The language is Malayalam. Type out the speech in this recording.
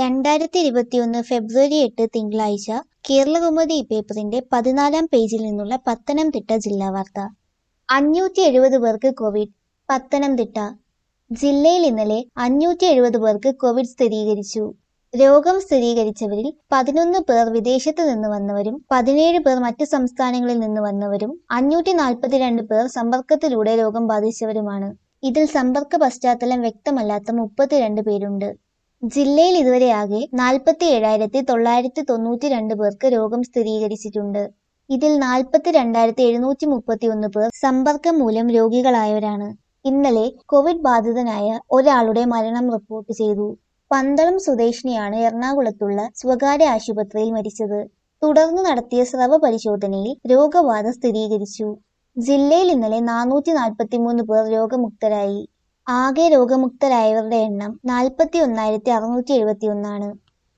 രണ്ടായിരത്തി ഇരുപത്തിയൊന്ന് ഫെബ്രുവരി എട്ട് തിങ്കളാഴ്ച കേരളകൗമുദി പേപ്പറിന്റെ പതിനാലാം പേജിൽ നിന്നുള്ള പത്തനംതിട്ട ജില്ലാ വാർത്ത അഞ്ഞൂറ്റി എഴുപത് പേർക്ക് കോവിഡ് പത്തനംതിട്ട ജില്ലയിൽ ഇന്നലെ അഞ്ഞൂറ്റി എഴുപത് പേർക്ക് കോവിഡ് സ്ഥിരീകരിച്ചു രോഗം സ്ഥിരീകരിച്ചവരിൽ പതിനൊന്ന് പേർ വിദേശത്ത് നിന്ന് വന്നവരും പതിനേഴ് പേർ മറ്റു സംസ്ഥാനങ്ങളിൽ നിന്ന് വന്നവരും അഞ്ഞൂറ്റി നാൽപ്പത്തിരണ്ട് പേർ സമ്പർക്കത്തിലൂടെ രോഗം ബാധിച്ചവരുമാണ് ഇതിൽ സമ്പർക്ക പശ്ചാത്തലം വ്യക്തമല്ലാത്ത മുപ്പത്തിരണ്ട് പേരുണ്ട് ജില്ലയിൽ ഇതുവരെ ആകെ നാൽപ്പത്തി ഏഴായിരത്തി തൊള്ളായിരത്തി തൊണ്ണൂറ്റി രണ്ട് പേർക്ക് രോഗം സ്ഥിരീകരിച്ചിട്ടുണ്ട് ഇതിൽ നാൽപ്പത്തി രണ്ടായിരത്തി എഴുന്നൂറ്റി മുപ്പത്തി ഒന്ന് പേർ സമ്പർക്കം മൂലം രോഗികളായവരാണ് ഇന്നലെ കോവിഡ് ബാധിതനായ ഒരാളുടെ മരണം റിപ്പോർട്ട് ചെയ്തു പന്തളം സ്വദേശിനിയാണ് എറണാകുളത്തുള്ള സ്വകാര്യ ആശുപത്രിയിൽ മരിച്ചത് തുടർന്ന് നടത്തിയ സ്രവ പരിശോധനയിൽ രോഗബാധ സ്ഥിരീകരിച്ചു ജില്ലയിൽ ഇന്നലെ നാനൂറ്റി നാൽപ്പത്തി മൂന്ന് പേർ രോഗമുക്തരായി ആകെ രോഗമുക്തരായവരുടെ എണ്ണം നാൽപ്പത്തി ഒന്നായിരത്തി അറുന്നൂറ്റി എഴുപത്തി ഒന്നാണ്